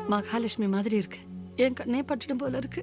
மகாலட்சுமி மாதிரி இருக்கு என் கண்ணே பட்டுடும் போல இருக்கு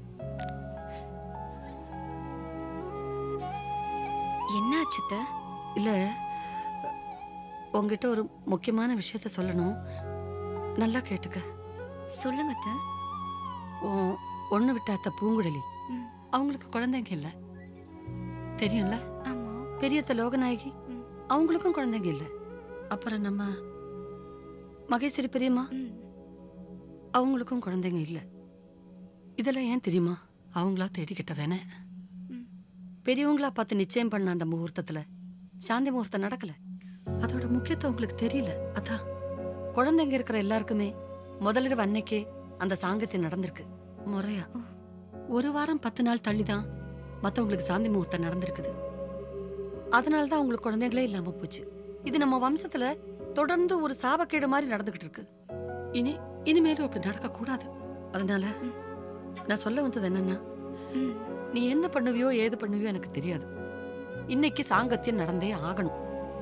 என்ன ஆச்சுத்த இல்ல உங்ககிட்ட ஒரு முக்கியமான விஷயத்த சொல்லணும் நல்லா கேட்டுக்க சொல்லுங்க அத்த உன் ஒண்ணு விட்ட அத்தை பூங்குழலி ம். அவங்களுக்கு குழந்தைங்க இல்ல தெரியும்ல ஆமா பெரியத்த லோகநாயகி ம். அவங்களுக்கும் குழந்தைங்க இல்ல அப்புறம் நம்ம மகேஸ்வரி பெரியம்மா ம். அவங்களுக்கும் குழந்தைங்க இல்ல இதெல்லாம் ஏன் தெரியுமா அவங்களா தேடிக்கிட்ட வேணே ம். பெரியவங்களா பார்த்து நிச்சயம் பண்ண அந்த முகூர்த்தத்துல சாந்தி முகூர்த்தம் நடக்கல அதோட முக்கியத்துவம் உங்களுக்கு தெரியல அதான் குழந்தைங்க இருக்கிற எல்லாருக்குமே முதலிரவு அன்னைக்கே அந்த சாங்கத்தியம் நடந்திருக்கு முறையா ஒரு வாரம் பத்து நாள் தள்ளிதான் மத்தவங்களுக்கு சாந்தி முகூர்த்தம் நடந்திருக்குது அதனால தான் உங்களுக்கு குழந்தைங்களே இல்லாம போச்சு இது நம்ம வம்சத்துல தொடர்ந்து ஒரு சாபக்கேடு மாதிரி நடந்துகிட்டு இருக்கு இனி இனிமேலும் அப்படி நடக்க கூடாது அதனால நான் சொல்ல வந்தது என்னன்னா ம். நீ என்ன பண்ணுவியோ ஏது பண்ணுவியோ எனக்கு தெரியாது இன்னைக்கு சாங்கத்தியம் நடந்தே ஆகணும்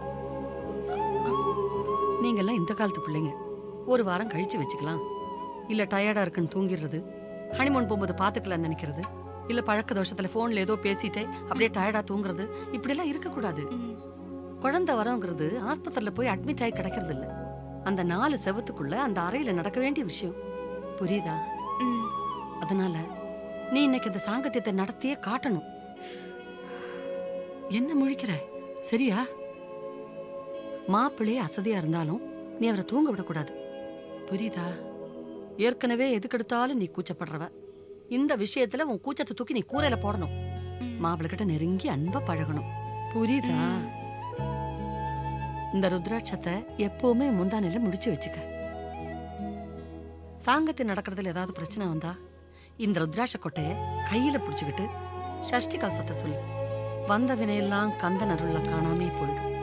நீங்கெல்லாம் இந்த காலத்து பிள்ளைங்க ஒரு வாரம் கழிச்சு வச்சுக்கலாம் இல்ல டயர்டா இருக்குன்னு தூங்கிடுறது ஹனிமூன் போகும்போது பாத்துக்கலாம்னு நினைக்கிறது இல்ல பழக்க தோஷத்துல போன்ல ஏதோ பேசிட்டே அப்படியே டயர்டா தூங்குறது இப்படியெல்லாம் இருக்கக்கூடாது ம். குழந்தை வரோங்கிறது ஆஸ்பத்திரியில போய் அட்மிட் ஆகி கிடக்கிறது இல்ல அந்த நாலு செவத்துக்குள்ள அந்த அறையில நடக்க வேண்டிய விஷயம் புரியுதா ம். அதனால நீ இன்னைக்கு இந்த சாங்கத்தியத்தை நடத்தியே காட்டணும் என்ன முழிக்கிற சரியா மாப்பிள்ளையே அசதியா இருந்தாலும் நீ அவரை தூங்க விடக்கூடாது புரியுதா ஏற்கனவே எதுக்கெடுத்தாலும் நீ கூச்சப்படுறவ இந்த விஷயத்துல உன் கூச்சத்தை தூக்கி நீ கூரையில போடணும் ம். மாப்பிள்ளை கிட்ட நெருங்கி அன்பா பழகணும் புரியுதா இந்த ருத்ராட்சத்தை எப்பவுமே முந்தானையில முடிச்சு வச்சுக்க சாங்கத்தில் நடக்கிறதுல ஏதாவது பிரச்சனை வந்தா இந்த ருத்ராட்ச கொட்டைய கையில புடிச்சுக்கிட்டு ஷஷ்டி கவசத்தை சொல்லு வந்த வினையெல்லாம் கந்தன் அருள்ல காணாமே போயிடும்